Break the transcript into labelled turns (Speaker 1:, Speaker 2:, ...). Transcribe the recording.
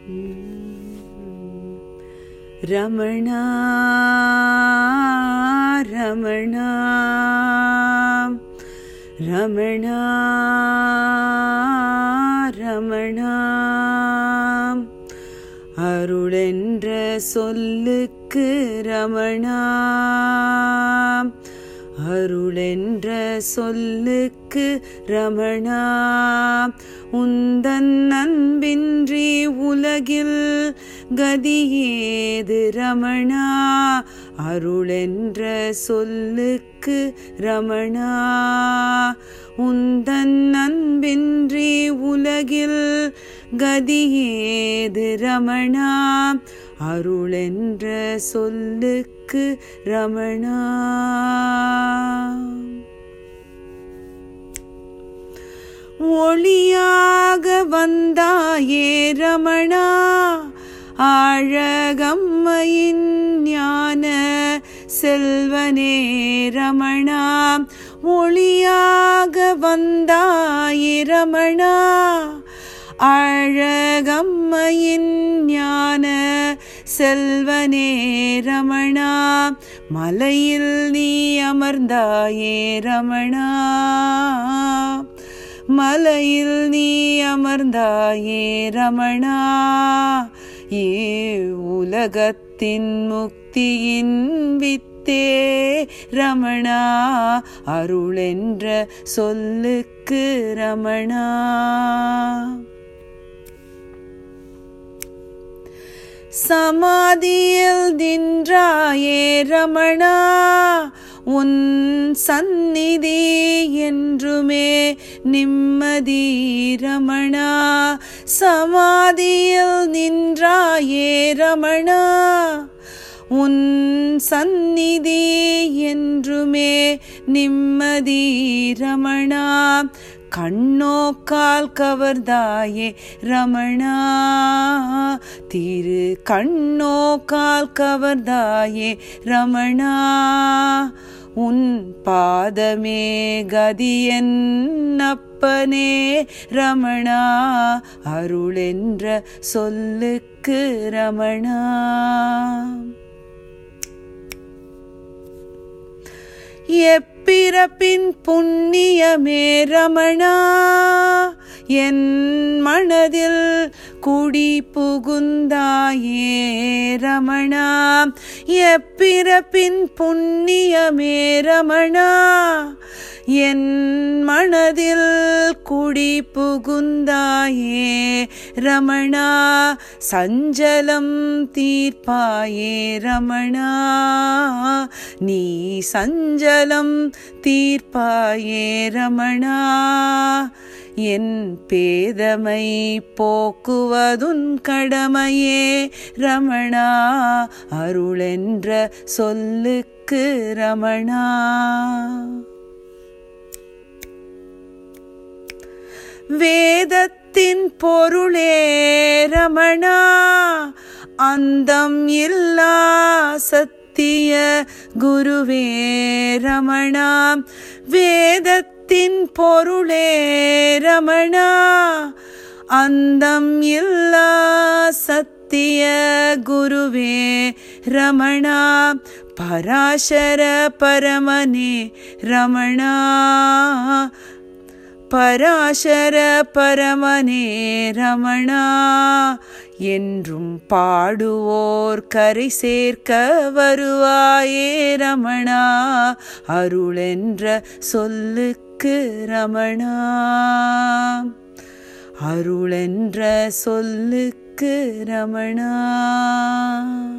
Speaker 1: ரமணா ரமணா ரமணா ரமணா அருளென்ற சொல்லுக்கு ரமணா அருளென்ற சொல்லுக்கு ரமணா உந்தன் அன்பின்றி உலகில் கதியேது ரமணா அருளென்ற சொல்லுக்கு ரமணா உந்தன் அன்பின்றி உலகில் கதியேது ரமணா அருளென்ற சொல்லுக்கு ரமணா ஒளியாக வந்தாயே ரமணா ஆழகம்மையின் ஞான செல்வனே ரமணா ஒளியாக வந்தாயே ரமணா அழகம்மையின் ஞான செல்வனே ரமணா மலையில் நீ அமர்ந்தாயே ரமணா மலையில் நீ அமர்ந்தாயே ரமணா ஏ உலகத்தின் முக்தியின் வித்தே ரமணா அருளென்ற சொல்லுக்கு ரமணா சமாதியில் நின்றாயே ரமணா உன் சந்நிதி என்றுமே நிம்மதி ரமணா சமாதியில் நின்றாயே ரமணா உன் சந்நிதி என்றுமே நிம்மதி ரமணா கண்ணோக்கால் கவர்தாயே ரமணா திரு கண்ணோக்கால் கவர்தாயே ரமணா உன் பாதமே கதியன் அப்பனே ரமணா அருளென்ற சொல்லுக்கு ரமணா எப்பிறப்பின் புண்ணியமே ரமணா என் மனதில் குடி புகுந்தாயே ரமணா எப்பிறப்பின் புண்ணியமே ரமணா என் மனதில் குடி புகுந்தாயே ரமணா சஞ்சலம் தீர்ப்பாயே ரமணா நீ சஞ்சலம் தீர்ப்பாயே ரமணா என் பேதமை போக்குவதுன் கடமையே ரமணா அருளென்ற சொல்லுக்கு ரமணா வேதத்தின் பொருளே ரமணா அந்தம் இல்லா சத்திய குருவே ரமணா வேதத்தின் பொருளே ரமணா அந்தம் இல்லா சத்திய குருவே ரமணா பராசர பரமனே ரமணா பராசர பரமனே ரமணா என்றும் பாடுவோர் கரை சேர்க்க வருவாயே ரமணா அருளென்ற சொல்லுக்கு ரமணா அருளென்ற சொல்லுக்கு ரமணா